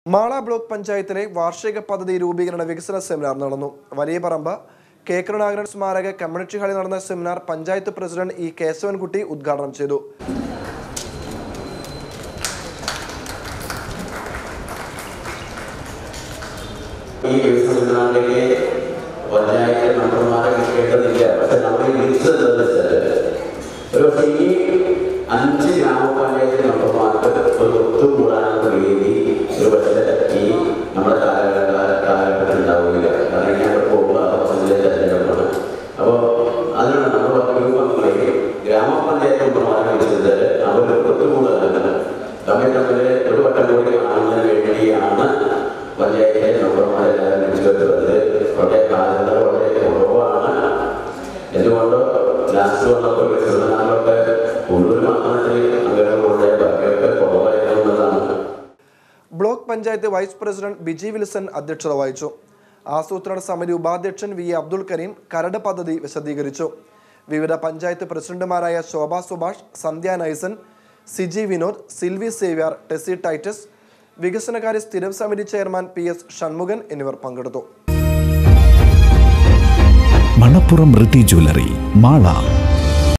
Mala block പഞ്ചായത്തിലെ വാർഷിക പദ്ധതി രൂപീകരണ വികസന സെമിനാർ നടന്നു വലിയ പറമ്പ് കെ കരുണാകരൻ സ്മാരക കമ്മ്യൂണിറ്റി ഹാളിൽ നടന്ന seminar panchayat president E Keshavankutty ഉദ്ഘാടനം ചെയ്തു ഈ വികസനത്തിനാണെങ്കിൽ പഞ്ചായത്ത് മെമ്പർമാരെ കിട്ടേണ്ടതില്ല പക്ഷെ നമ്മൾ ഈ ലിസ്റ്റ് എന്താണെന്ന് വെച്ചാൽ ഒരു പക്ഷേ ഈ അഞ്ച് ഗ്രാമപഞ്ചായത്ത് മെമ്പർമാർക്ക് ഒരു ഒത്തുകൂടാനുള്ള വേദി ഒരു പക്ഷേ ഈ നമ്മുടെ കാലഘട്ട കാലഘട്ടത്തിൽ ഉണ്ടാവില്ല കാരണം ഇനി അവിടെ പോകുമ്പോൾ അതിലെ തെരഞ്ഞെടുപ്പാണ് അപ്പോൾ അതിനാണ് നമ്മൾ രൂപങ്ങളിൽ ഗ്രാമപഞ്ചായത്ത് മെമ്പർമാരെ വിളിച്ചത് അവർ ഒത്തുകൂടാനാണ് തമ്മിൽ തമ്മിൽ ഒരു വട്ടം കൂടി കാണുന്നതിന് വേണ്ടിയാണ് പഞ്ചായത്തിലെ മെമ്പർമാരെല്ലാവരും വിളിച്ചുവരുന്നത് വളരെ കാലങ്ങൾ വളരെ കുറവാണ് എന്തുകൊണ്ട് ലാസ്റ്റ് വന്നപ്പോൾ വികസനങ്ങളൊക്കെ കൂടുതൽ മാത്രത്തിൽ അംഗങ്ങളുണ്ട് ബാക്കിയൊക്കെ കുറവായിരുന്നു എന്നതാണ് block panchayat vice president Biji Wilson അധ്യക്ഷത വഹിച്ചു ആസൂത്രണ സമിതി ഉപാധ്യക്ഷൻ വി എ അബ്ദുൽ കരീം കരട് പദ്ധതി വിശദീകരിച്ചു വിവിധ പഞ്ചായത്ത് പ്രസിഡന്റുമാരായ Shobha Subhash Sandhya Nyson Siji Vinod Silvy Xavier Tessy Titus വികസനകാര്യ സ്ഥിരം സമിതി ചെയർമാൻ പി എസ് ഷൺമുഖൻ എന്നിവർ പങ്കെടുത്തു മണപ്പുറം റിതി ജ്വല്ലറി മാള